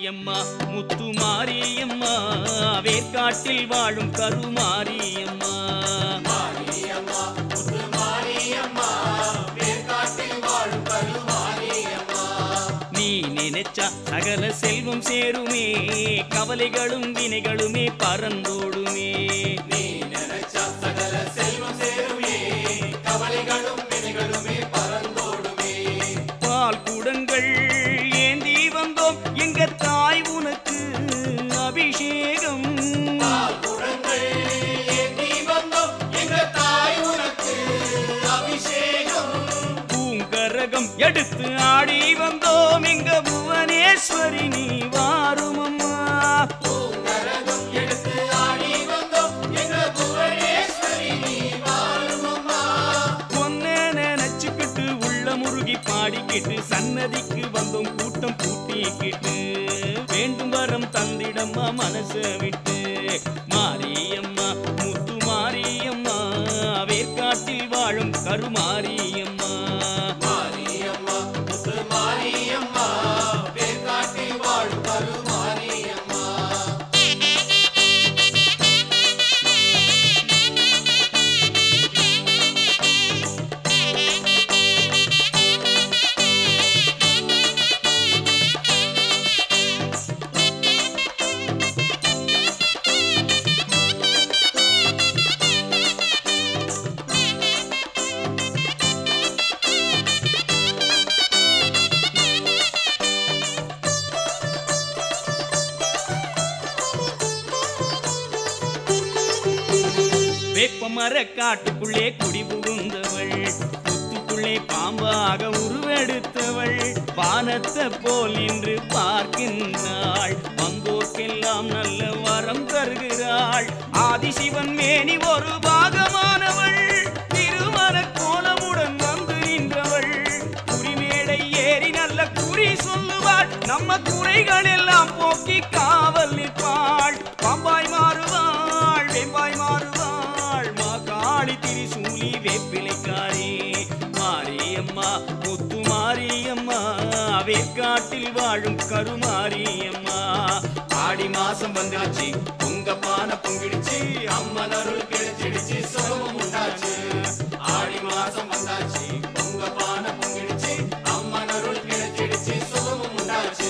மாரியம்மா முத்து மாரியம்மா வேர்க்காட்டில் வாழும் கருமாரியம்மா மாரியம்மா முத்து மாரியம்மா வேர்க்காட்டில் வாழும் கருமாரியம்மா நீ நினைச்சா சகல செல்வம் சேருமே கவலைகளும் வினைகளுமே பறந்தோடுமே நீ நினைச்சா சகல செல்வம் சேருமே கவலைகளும் வினைகளுமே பறந்தோடுமே பால் குடங்கள் ஏந்தி வந்தோம் எங்க தாய் உனக்கு அபிஷேகம் பால் குடங்கள் ஏந்தி வந்தோம் எங்க தாய் உனக்கு அபிஷேகம் பூங்கரகம் எடுத்து ஆடி வந்தோம் எங்க புவனேஸ்வரி நீ வாரும் அம்மா பூங்கரகம் எடுத்து ஆடி வந்தோம் எங்க புவனேஸ்வரி நீ வாழும் அம்மா பொன்ன நினைச்சுக்கிட்டு உள்ள முருகி பாடிக்கிட்டு சன்னதிக்கு வந்தோம் கூட்டம் கூட்டிக்கிட்டு வேண்டும் வரம் தந்திடம்மா மனச விட்டு மாரியம்மா முத்து மாரியம்மா வேர்க்காட்டில் வாழும் கருமாரியம்மா மாரியம்மா முத்து மாரியம்மா வேர்க்காட்டில் வாழும் கருமாரியம்மா வேப்பமர காட்டுக்குள்ளே குடி புகுந்தவள் புத்துக்குள்ளே பாம்பாக உருவெடுத்தவள் வானத்தை போல் இன்று பார்க்கின்றாள் வந்தோர்க்கெல்லாம் நல்ல வரம் தருகிறாள் ஆதிசிவன் மேனி ஒரு பாகமானவள் திருமண கோலமுடன் வந்து நின்றவள் குறிமேடை ஏறி நல்ல குறி சொல்லுவாள் நம்ம குறைகள் எல்லாம் போக்கி காவல் நிற்பாள் பாம்பாய் மாறுவாள் வெம்பாய் மாறுவாள் மா காளி திரிசூலி வேப்பிலைக்காரி மாரியம்மா முத்து மாரியம்மா வேர்க்காட்டில் வாழும் கருமாரியம்மா ஆடி மாசம் வந்துடுச்சு உங்க பானை பொங்கிடுச்சு அம்மன் அருள் கிடைச்சிடுச்சு சுகமும் உண்டாச்சு ஆடி மாசம் வந்தாச்சு உங்க பானை பொங்கிடுச்சு அம்மன் அருள் கிடைச்சிடுச்சு சுகமும் உண்டாச்சு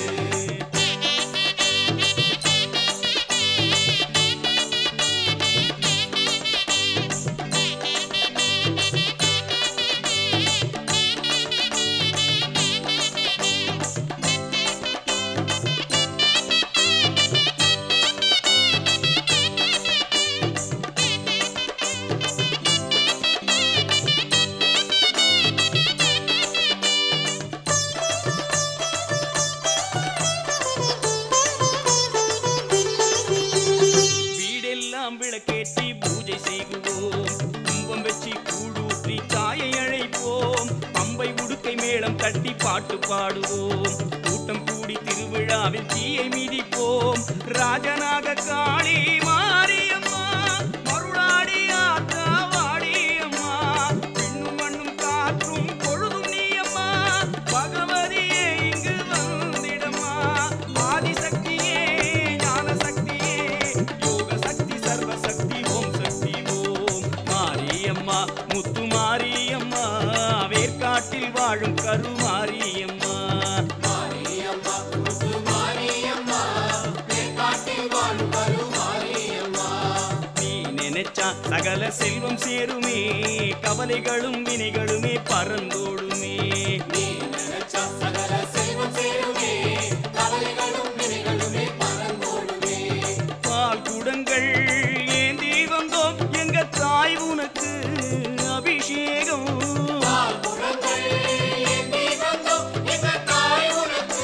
வீடெல்லாம் விளக்கேற்றி பூஜை செய்குவோம் கும்பம் வச்சு கூழூற்றி தாயை அழைப்போம் பம்பை உடுக்கை மேளம் தட்டி பாட்டு பாடுவோம் கூட்டம் கூடி திருவிழாவில் தீயை மிதிப்போம் ராஜனாக காளி மாரியம்மா மருளாடி ஆத்தா வாடியம்மா பெண்ணும் மண்ணும் காற்றும் பொழுதும் நீயம்மா பகவதியே இங்கு வந்திடம்மா ஆதிசக்தியே ஞான சக்தியே யோக சக்தி சர்வ சக்தி ஓம் சக்தி ஓம் மாரியம்மா முத்து மாரியம்மா வேர்க்காட்டில் வாழும் கருமாரியம்மா மாரியம்மா முத்து மாரியம்மா வேர்க்காட்டில் வாழும் கருமாரியம்மா நீ நினைச்சா சகல செல்வம் சேருமே கவலைகளும் வினைகளுமே பறந்தோடுமே நீ நினைச்சா சகல செல்வம் சேருமே கவலைகளும் வினைகளுமே பறந்தோடுமே பால் குடங்கள் ஏந்தி வந்தோம் எங்க தாய் உனக்கு அபிஷேகம் பால் குடங்கள் ஏந்தி வந்தோம் எங்க தாய் உனக்கு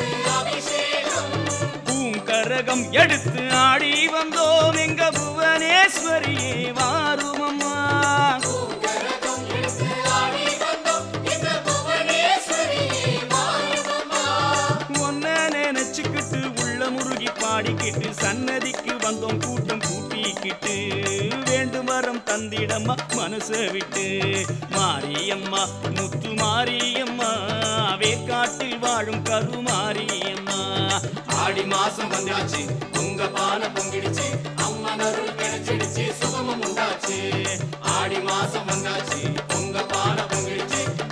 அபிஷேகம் பூங்கரகம் எடுத்து ஆடி வந்தோம் எங்க புவனேஸ்வரியே வாருமம்மா பூங்கரகம் எடுத்து ஆடி வந்தோம் எங்க புவனேஸ்வரியே வாழுமம்மா ஒன்ன நினைச்சுக்கிட்டு உள்ள முருகி பாடிக்கிட்டு சன்னதிக்கு வந்தோம் கூட்டம் கூட்டிக்கிட்டு வேண்டும் வரம் தந்த தந்திடம்மா மனச விட்டு மாரியம்மா முத்து மாரியம்மா வேக்காட்டில் வாழும் கரு மாரியம்மா ஆடி மாசம் வந்தாச்சு உங்க பானை பொங்கிடுச்சு அம்மன் அருள் கிடைச்சிடுச்சு சுகமும் உண்டாச்சு ஆடி மாசம் வந்தாச்சு உங்க பானை பொங்கிடுச்சு